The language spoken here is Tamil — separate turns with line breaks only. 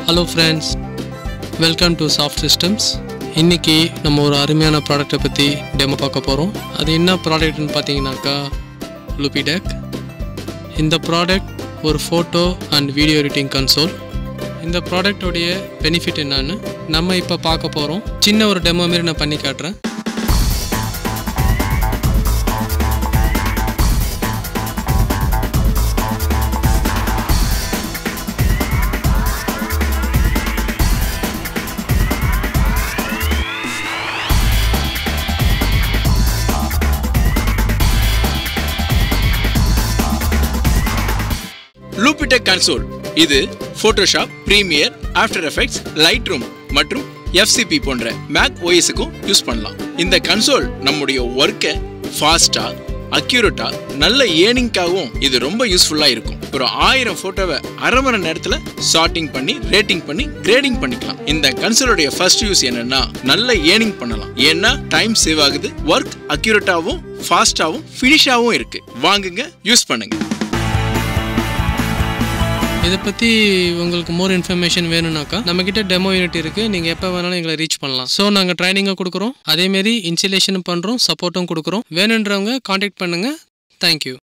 hello friends welcome to soft systems இன்னைக்கு நம்ம ஒரு அருமையான ப்ராடக்ட்டை பற்றி டெமோ பார்க்க போகிறோம் அது என்ன ப்ராடக்ட்னு பார்த்தீங்கன்னாக்கா லுபிடெக் இந்த ப்ராடக்ட் ஒரு photo and video editing console இந்த ப்ராடக்டோடைய பெனிஃபிட் என்னன்னு நம்ம இப்போ பார்க்க போகிறோம் சின்ன ஒரு டெமோ மாரி நான் பண்ணி காட்டுறேன்
லூபிடெக் கன்சோல் இது Photoshop Premiere After Effects Lightroom மற்றும் எஃப்சிபி போன்ற மேக் ஓஎஸுக்கும் யூஸ் பண்ணலாம் இந்த கன்சோல் நம்முடைய ஒர்க்கை ஃபாஸ்டா அக்யூரேட்டா நல்ல ஏர்னிங்காகவும் இது ரொம்ப யூஸ்ஃபுல்லா இருக்கும் ஒரு ஆயிரம் போட்டோவை அரை மணி நேரத்துல சார்ட்டிங் பண்ணி ரேட்டிங் பண்ணி கிரேடிங் பண்ணிக்கலாம் இந்த கன்சோலுடைய ஃபர்ஸ்ட் யூஸ் என்னன்னா நல்ல ஏர்னிங் பண்ணலாம் ஏன்னா டைம் சேவ் ஆகுது ஒர்க் அக்யூரேட்டாவும் ஃபாஸ்டாவும் ஃபினிஷாவும் இருக்கு வாங்குங்க யூஸ் பண்ணுங்க
இதை பற்றி உங்களுக்கு மோர் இன்ஃபர்மேஷன் வேணும்னாக்கா நம்மக்கிட்ட டெமோ யூனிட் இருக்குது நீங்கள் எப்போ வேணாலும் எங்களை ரீச் பண்ணலாம் ஸோ நாங்கள் ட்ரைனிங்கும் கொடுக்குறோம் அதேமாரி இன்ஸ்டலேஷனும் பண்ணுறோம் சப்போர்ட்டும் கொடுக்குறோம் வேணுன்றவங்க காண்டாக்ட் பண்ணுங்கள் தேங்க்யூ